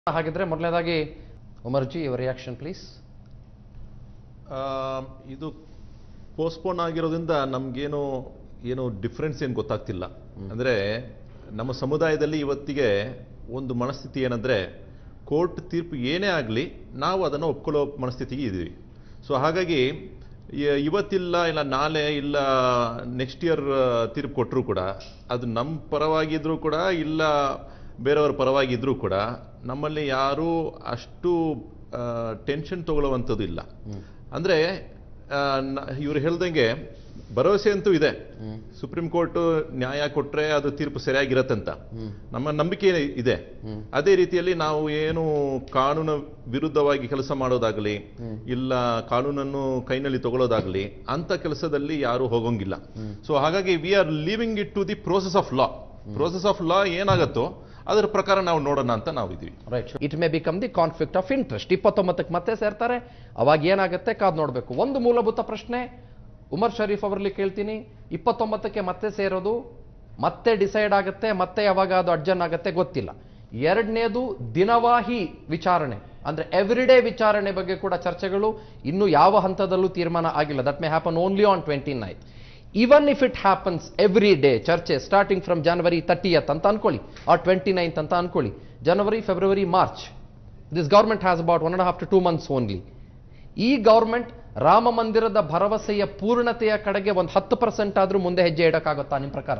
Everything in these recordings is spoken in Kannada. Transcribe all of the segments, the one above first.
ಹಾಗಿದ್ರೆ ಮೊದಲನೇದಾಗಿ ಉಮರ್ಜಿ ಯುವರ್ ರಿಯಾಕ್ಷನ್ ಪ್ಲೀಸ್ ಆ, ಇದು ಪೋಸ್ಟ್ಪೋನ್ ಆಗಿರೋದ್ರಿಂದ ನಮಗೇನು ಏನು ಡಿಫ್ರೆನ್ಸ್ ಏನು ಗೊತ್ತಾಗ್ತಿಲ್ಲ ಅಂದರೆ ನಮ್ಮ ಸಮುದಾಯದಲ್ಲಿ ಇವತ್ತಿಗೆ ಒಂದು ಮನಸ್ಥಿತಿ ಏನಂದರೆ ಕೋರ್ಟ್ ತೀರ್ಪು ಏನೇ ಆಗಲಿ ನಾವು ಅದನ್ನು ಒಪ್ಕೊಳ್ಳೋ ಮನಸ್ಥಿತಿಗೆ ಇದ್ದೀವಿ ಸೊ ಹಾಗಾಗಿ ಇ- ಇವತ್ತಿಲ್ಲ ಇಲ್ಲ ನಾಳೆ ಇಲ್ಲ ನೆಕ್ಸ್ಟ್ ಇಯರ್ ತೀರ್ಪು ಕೊಟ್ಟರು ಕೂಡ ಅದು ನಮ್ಮ ಪರವಾಗಿದ್ರೂ ಕೂಡ ಇಲ್ಲ ಬೇರೆಯವ್ರ ಪರವಾಗಿದ್ರೂ ಕೂಡ ನಮ್ಮಲ್ಲಿ ಯಾರೂ ಅಷ್ಟು ಟೆನ್ಷನ್ ತಗೊಳ್ಳುವಂಥದ್ದು ಇಲ್ಲ ಅಂದರೆ ಇವರು ಹೇಳ್ದಂಗೆ ಭರವಸೆ ಅಂತೂ ಇದೆ ಸುಪ್ರೀಂ ಕೋರ್ಟ್ ನ್ಯಾಯ ಕೊಟ್ಟರೆ ಅದು ತೀರ್ಪು ಸರಿಯಾಗಿರತ್ತಂತ ನಮ್ಮ ನಂಬಿಕೆ ಇದೆ ಅದೇ ರೀತಿಯಲ್ಲಿ ನಾವು ಏನು ಕಾನೂನು ವಿರುದ್ಧವಾಗಿ ಕೆಲಸ ಮಾಡೋದಾಗಲಿ ಇಲ್ಲ ಕಾನೂನನ್ನು ಕೈನಲ್ಲಿ ತಗೊಳ್ಳೋದಾಗಲಿ ಅಂತ ಕೆಲಸದಲ್ಲಿ ಯಾರು ಹೋಗೋಂಗಿಲ್ಲ ಸೊ ಹಾಗಾಗಿ we are leaving it to the process of law process of law ಏನಾಗತ್ತೋ ಅದರ ಪ್ರಕಾರ ನಾವು ನೋಡೋಣ ಅಂತ ನಾವು ಇದೀವಿ right it may become the conflict of interest ಇಪ್ಪತ್ತೊಂಬತ್ತಕ್ಕೆ ಮತ್ತೆ ಸೇರ್ತಾರೆ ಅವಾಗ ಏನಾಗುತ್ತೆ ಕಾದ್ ನೋಡಬೇಕು ಒಂದು ಮೂಲಭೂತ ಪ್ರಶ್ನೆ ಉಮರ್ ಶರೀಫ್ ಅವರಲ್ಲಿ ಕೇಳ್ತೀನಿ ಇಪ್ಪತ್ತೊಂಬತ್ತಕ್ಕೆ ಮತ್ತೆ ಸೇರೋದು ಮತ್ತೆ ಡಿಸೈಡ್ ಆಗುತ್ತೆ ಮತ್ತೆ ಯಾವಾಗ ಅದು ಅಡ್ಜನ್ ಆಗುತ್ತೆ ಗೊತ್ತಿಲ್ಲ ಎರಡನೇದು ದಿನವಾಹಿ ವಿಚಾರಣೆ ಅಂದ್ರೆ ಎವ್ರಿಡೇ ವಿಚಾರಣೆ ಬಗ್ಗೆ ಕೂಡ ಚರ್ಚೆಗಳು ಇನ್ನೂ ಯಾವ ಹಂತದಲ್ಲೂ ತೀರ್ಮಾನ ಆಗಿಲ್ಲ that may happen only on twenty nine even if it happens every day ಚರ್ಚೆ ಸ್ಟಾರ್ಟಿಂಗ್ ಫ್ರಮ್ ಜನವರಿ ತರ್ಟಿಯತ್ ಅಂತ ಅನ್ಕೊಳ್ಳಿ ಆರ್ ಟ್ವೆಂಟಿ ನೈನ್ತ್ ಅಂತ ಅನ್ಕೊಳ್ಳಿ January February March this government has about one and half to two months only ಈ ಗೌರ್ಮೆಂಟ್ ರಾಮ ಮಂದಿರದ ಭರವಸೆಯ ಪೂರ್ಣತೆಯ ಕಡೆಗೆ ಒಂದು ಹತ್ತು ಪರ್ಸೆಂಟ್ ಆದ್ರೂ ಮುಂದೆ ಹೆಜ್ಜೆ ಇಡಕ್ಕಾಗುತ್ತಾ ನಿಮ್ಮ ಪ್ರಕಾರ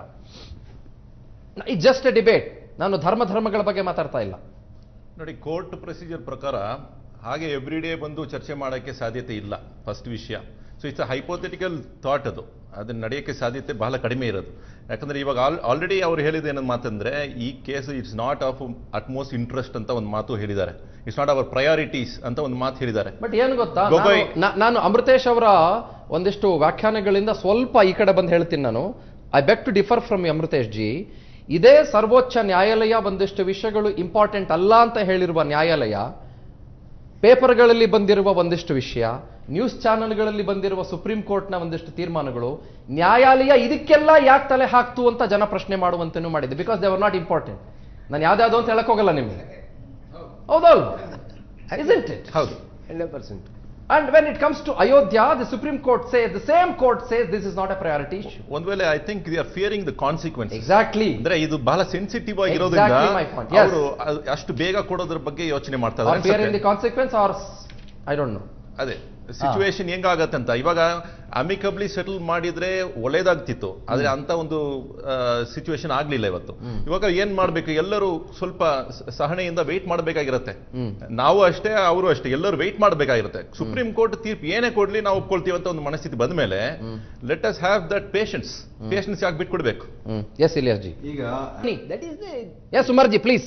ಇಟ್ ಜಸ್ಟ್ ಎ ಡಿಬೇಟ್ ನಾನು ಧರ್ಮ ಧರ್ಮಗಳ ಬಗ್ಗೆ ಮಾತಾಡ್ತಾ ಇಲ್ಲ ನೋಡಿ ಕೋರ್ಟ್ ಪ್ರೊಸೀಜರ್ ಪ್ರಕಾರ ಹಾಗೆ ಎವ್ರಿ ಡೇ ಬಂದು ಚರ್ಚೆ ಮಾಡೋಕ್ಕೆ ಸಾಧ್ಯತೆ ಇಲ್ಲ ಫಸ್ಟ್ ವಿಷಯ ಸೊ ಇಟ್ಸ್ ಹೈಪೋಥೆಟಿಕಲ್ ಥಾಟ್ ಅದು ಅದನ್ನ ನಡೆಯೋಕ್ಕೆ ಸಾಧ್ಯತೆ ಬಹಳ ಕಡಿಮೆ ಇರೋದು ಯಾಕಂದ್ರೆ ಇವಾಗ ಆಲ್ ಆಲ್ರೆಡಿ ಅವ್ರು ಹೇಳಿದ ಏನಂತ ಮಾತಂದ್ರೆ ಈ case it's not of utmost interest ಅಂತ ಒಂದು ಮಾತು ಹೇಳಿದ್ದಾರೆ ಇಟ್ಸ್ ನಾಟ್ ಅವರ್ ಪ್ರಯಾರಿಟೀಸ್ ಅಂತ ಒಂದು ಮಾತು ಹೇಳಿದ್ದಾರೆ ಬಟ್ ಏನು ಗೊತ್ತಾ ಗೊಗೊಯ್. ನಾನು- ನಾ- ನಾನು ಅಮೃತೇಶ್ ಅವರ ಒಂದಿಷ್ಟು ವ್ಯಾಖ್ಯಾನಗಳಿಂದ ಸ್ವಲ್ಪ ಈ ಕಡೆ ಬಂದು ಹೇಳ್ತೀನಿ ನಾನು I beg to differ from Amruthesh ji ಇದೇ ಸರ್ವೋಚ್ಚ ನ್ಯಾಯಾಲಯ ಒಂದಿಷ್ಟು ವಿಷಯಗಳು ಇಂಪಾರ್ಟೆಂಟ್ ಅಲ್ಲ ಅಂತ ಹೇಳಿರುವ ನ್ಯಾಯಾಲಯ ಪೇಪರ್ಗಳಲ್ಲಿ ಬಂದಿರುವ ಒಂದಿಷ್ಟು ವಿಷಯ ನ್ಯೂಸ್ ಚಾನೆಲ್ಗಳಲ್ಲಿ ಬಂದಿರುವ ಸುಪ್ರೀಂ ಕೋರ್ಟ್ನ ಒಂದಿಷ್ಟು ತೀರ್ಮಾನಗಳು ನ್ಯಾಯಾಲಯ ಇದಕ್ಕೆಲ್ಲ ಯಾಕೆ ತಲೆ ಹಾಕ್ತು ಅಂತ ಜನ ಪ್ರಶ್ನೆ ಮಾಡುವಂತೆನೂ ಮಾಡಿದೆ because they are not important ನಾನು ಯಾವ್ದಾದ್ರು ಅಂತ ಹೇಳಕ್ ಹೋಗಲ್ಲ ನಿಮಗೆ ಹೌದಲ್ವಾ isn't it ಹೌದು hundred percent And when it comes to Ayodhya, the Supreme Court says, the same court says this is not a priority issue. ಒಂದ್ ವೇಳೆ I think they are fearing the consequence Exactly. ಅಂದ್ರೆ ಇದು ಬಹಳ ಸೆನ್ಸಿಟಿವ್ ಆಗಿರೋದ್ರಿಂದ Exactly my point, yes. ಅವರು ಅಷ್ಟು ಬೇಗ ಕೊಡೋದ್ರ ಬಗ್ಗೆ ಯೋಚನೆ ಮಾಡ್ತಾ Or fear in ಇದ್ದಾರೆ the consequence or, s- I don't know. ಅದೇ ಸಿಚುವೇಶನ್ ಹೆಂಗಾಗತ್ತಂತ ಇವಾಗ ಅಮಿಕಬ್ಲಿ ಸೆಟಲ್ ಮಾಡಿದ್ರೆ ಒಳ್ಳೇದಾಗ್ತಿತ್ತು ಆದ್ರೆ ಅಂತ ಒಂದು ಸಿಚುವೇಶನ್ ಆಗ್ಲಿಲ್ಲ ಇವತ್ತು ಇವಾಗ ಏನ್ ಮಾಡ್ಬೇಕು ಎಲ್ಲರೂ ಸ್ವಲ್ಪ ಸ- ಸಹನೆಯಿಂದ ವೆಯ್ಟ್ ಮಾಡಬೇಕಾಗಿರತ್ತೆ ನಾವು ಅಷ್ಟೇ ಅವರು ಅಷ್ಟೇ ಎಲ್ಲರೂ ವೆಯ್ಟ್ ಮಾಡಬೇಕಾಗಿರುತ್ತೆ ಸುಪ್ರೀಂ ಕೋರ್ಟ್ ತೀರ್ಪು ಏನೇ ಕೊಡ್ಲಿ ನಾವು ಒಪ್ಕೊಳ್ತೀವಿ ಅಂತ ಒಂದು ಮನಸ್ಥಿತಿ ಬಂದ ಮೇಲೆ let us have that patience patience ಯಾಕೆ ಬಿಟ್ಕೊಡ್ಬೇಕು Mm. Yes, Ilyas ji. ಈಗ Ni. That is the Yes, Umar ji, please.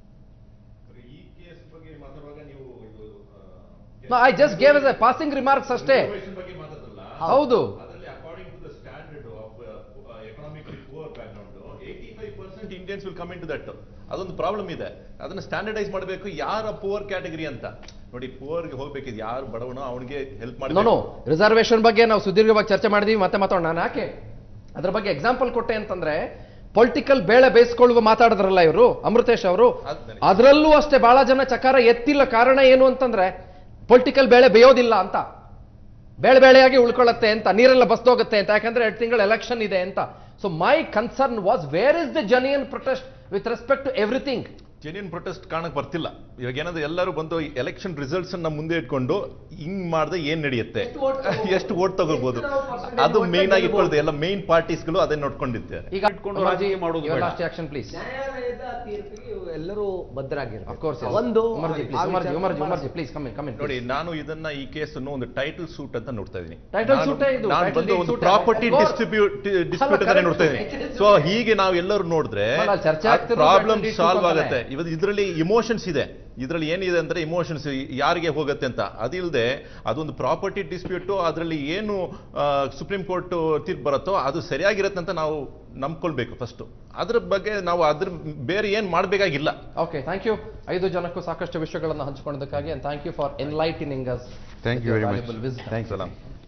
ಈ ಕೇಸ್ ಬಗ್ಗೆ ಮಾತಾಡುವಾಗ ನೀವು No, I just gave as a passing remarks ಅಷ್ಟೇ ಬಗ್ಗೆ ಮಾತಾಡಲ್ಲ ಹೌದು ಅದರಲ್ಲಿ according to the standard of economically poor background eighty five percent Indians will come into that ಅದೊಂದು ಪ್ರಾಬ್ಲಮ್ ಇದೆ ಅದನ್ನ ಸ್ಟ್ಯಾಂಡರ್ಡೈಸ್ ಮಾಡಬೇಕು ಯಾರ ಪುವರ್ ಕ್ಯಾಟಗರಿ ಅಂತ ನೋಡಿ ಪುವರ್ಗೆ ಹೋಗ್ಬೇಕಿದ್ ಯಾರು ಬಡವನೋ ಅವನಿಗೆ ಹೆಲ್ಪ್ ಮಾಡಿ ನೋ ನೋ ರಿಸರ್ವೇಶನ್ ಬಗ್ಗೆ ನಾವು ಸುದೀರ್ಘವಾಗಿ ಚರ್ಚೆ ಮಾಡಿದೀವಿ ಮತ್ತೆ ಮಾತಾಡೋಣ ನಾನು ಯಾಕೆ ಅದ್ರ ಬಗ್ಗೆ ಎಕ್ಸಾಂಪಲ್ ಕೊಟ್ಟೆ ಅಂತಂದ್ರೆ ಪೊಲಿಟಿಕಲ್ ಬೇಳೆ ಬೇಯಿಸ್ಕೊಳ್ಳುವ ಮಾತಾಡಿದ್ರಲ್ಲ ಇವರು ಅಮೃತೇಶ್ ಅವರು ಅದ್ ನನಗೆ- ಅದರಲ್ಲೂ ಅಷ್ಟೇ ಬಹಳ ಜನ ಚಕಾರ ಎತ್ತಿಲ್ಲ ಕಾರಣ ಏನು ಅಂತಂದ್ರೆ ಪೊಲಿಟಿಕಲ್ ಬೇಳೆ ಬೇಯೋದಿಲ್ಲ ಅಂತ ಬೇಳೆ ಬೇಳೆಯಾಗಿ ಉಳ್ಕೊಳ್ಳುತ್ತೆ ಅಂತ ನೀರೆಲ್ಲ ಬಸ್ದೋಗುತ್ತೆ ಅಂತ ಯಾಕಂದ್ರೆ ಎರಡು ತಿಂಗಳ ಎಲೆಕ್ಷನ್ ಇದೆ ಅಂತ so my concern was where is the genuine protest with respect to everything genuine protest ಕಾಣಕ್ ಬರ್ತಿಲ್ಲ ಇವಾಗ ಏನಂದ್ರೆ ಎಲ್ಲರೂ ಬಂದು ಎಲೆಕ್ಷನ್ ರಿಸಲ್ಟ್ಸ್ ಅನ್ನ ಮುಂದೆ ಇಟ್ಕೊಂಡು ಹಿಂಗ್ ಮಾಡಿದ್ರೆ ಏನ್ ನಡೆಯುತ್ತೆ ಎಷ್ಟು ಓಟ್ ತಗೋಬಹುದು ಅದು ಮೇನ್ ಆಗಿ ಇಟ್ಕೊಳ್ದೆ ಎಲ್ಲ ಮೇನ್ ಪಾರ್ಟೀಸ್ಗಳು ಅದನ್ನ ನೋಡ್ಕೊಂಡಿದ್ದಾರೆ ಈಗ ಇಟ್ಕೊಂಡು ರಾಜಕೀಯ ಮಾಡೋದು ಬೇಡ. ಲಾಸ್ಟ್ ಆಕ್ಷನ್ ಪ್ಲೀಸ್ ನ್ಯಾಯಾಲಯದ ತೀರ್ಪಿಗೆ ಎಲ್ಲರೂ ಬದ್ಧರಾಗಿರ್ಬೇಕು Of course, yes. ಒಂದು ಉಮರ್ಜಿ ಆ ಪ್ಲೀಸ್ ಉಮರ್ಜಿ ವಿಚಾರ ಉಮರ್ಜಿ ಉಮರ್ಜಿ ಮಾಡಿ. ಪ್ಲೀಸ್ ಕಮಿನ್ ಕಮಿನ್ ನೋಡಿ ನಾನು ಇದನ್ನ ಈ ಕೇಸ್ ಅನ್ನು ಒಂದು ಟೈಟಲ್ ಸೂಟ್ ಅಂತ ನೋಡ್ತಾ ಇದ್ದೀನಿ Title ನಾನು- suit ಏ ಇದು, ನಾನು title ಬಂದು deed ಒಂದು suit. Property Of course. Distribute dispute ಅಲ್ಲ, ಅಂತ correct. ನೋಡ್ತಾ ಇದ್ದೀನಿ ಸೊ ಹೀಗೆ ನಾವು ಎಲ್ಲರೂ ನೋಡಿದ್ರೆ ಅಲ್ಲ, ಅಲ್ಲಿ ಚರ್ಚೆ ಆಗ್ತಿರೋದು problem title deed solve suit ಆಗುತ್ತೆ ಇವತ್ತು ಇದರಲ್ಲಿ ಇಮೋಷನ್ಸ್ ಇದೆ ಇದರಲ್ಲಿ ಏನಿದೆ ಅಂದ್ರೆ ಇಮೋಷನ್ಸ್ ಯಾರಿಗೆ ಹೋಗುತ್ತೆ ಅಂತ ಅದಿಲ್ಲದೆ ಅದೊಂದು ಪ್ರಾಪರ್ಟಿ ಡಿಸ್ಪ್ಯೂಟ್ ಅದರಲ್ಲಿ ಏನು ಸುಪ್ರೀಂ ಕೋರ್ಟ್ ತೀರ್ಪು ಬರುತ್ತೋ ಅದು ಸರಿಯಾಗಿರುತ್ತೆ ಅಂತ ನಾವು ನಂಬ್ಕೊಳ್ಬೇಕು ಫಸ್ಟ್ ಅದ್ರ ಬಗ್ಗೆ ನಾವು ಅದ್ರ ಬೇರೆ ಏನ್ ಮಾಡ್ಬೇಕಾಗಿಲ್ಲ ಓಕೆ ಥ್ಯಾಂಕ್ ಯು ಐದು ಜನಕ್ಕೂ ಸಾಕಷ್ಟು ವಿಷಯಗಳನ್ನು ಹಂಚಿಕೊಂಡದಕ್ಕಾಗಿ and thank you for enlightening us Thank you very much. Thank you. Salam